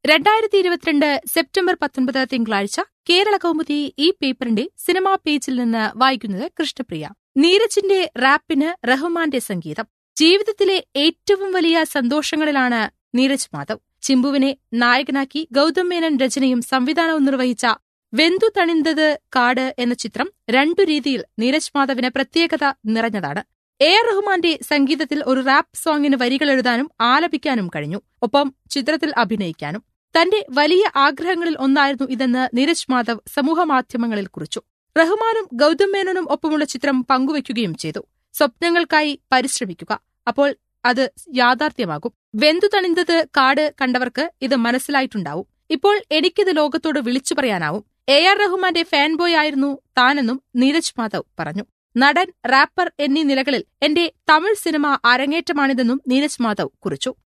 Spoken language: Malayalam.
രണ്ടായിരത്തി ഇരുപത്തിരണ്ട് സെപ്റ്റംബർ പത്തൊൻപത് തിങ്കളാഴ്ച കേരള കൗമുദി ഈ പേപ്പറിന്റെ സിനിമാ പേജിൽ നിന്ന് വായിക്കുന്നത് കൃഷ്ണപ്രിയ നീരജിന്റെ റാപ്പിന് റഹ്മാന്റെ സംഗീതം ജീവിതത്തിലെ ഏറ്റവും വലിയ സന്തോഷങ്ങളിലാണ് നീരജ് മാധവ് ചിമ്പുവിനെ നായകനാക്കി ഗൗതം മേനൻ രചനയും സംവിധാനവും നിർവഹിച്ച വെന്തു തണിന്തത് കാട് എന്ന ചിത്രം രണ്ടു രീതിയിൽ നീരജ് മാധവിന് പ്രത്യേകത നിറഞ്ഞതാണ് എ ആർ റഹ്മാന്റെ സംഗീതത്തിൽ ഒരു റാപ്പ് സോങ്ങിന് വരികൾ എഴുതാനും ആലപിക്കാനും കഴിഞ്ഞു ഒപ്പം ചിത്രത്തിൽ അഭിനയിക്കാനും തന്റെ വലിയ ആഗ്രഹങ്ങളിൽ ഒന്നായിരുന്നു ഇതെന്ന് നീരജ് മാധവ് സമൂഹമാധ്യമങ്ങളിൽ കുറിച്ചു റഹ്മാനും ഗൗതം മേനോനും ഒപ്പമുള്ള ചിത്രം പങ്കുവയ്ക്കുകയും ചെയ്തു സ്വപ്നങ്ങൾക്കായി പരിശ്രമിക്കുക അപ്പോൾ അത് യാഥാർത്ഥ്യമാകും വെന്തു തണിന്തത് കാട് കണ്ടവർക്ക് ഇത് മനസ്സിലായിട്ടുണ്ടാവും ഇപ്പോൾ എനിക്കിത് ലോകത്തോട് വിളിച്ചു പറയാനാവും എ ആർ റഹ്മാന്റെ ഫാൻ ബോയ് ആയിരുന്നു താനെന്നും നീരജ് മാധവ് പറഞ്ഞു നടൻ റാപ്പർ എന്നീ നിലകളിൽ എന്റെ തമിഴ് സിനിമ അരങ്ങേറ്റമാണിതെന്നും നീരജ് മാധവ് കുറിച്ചു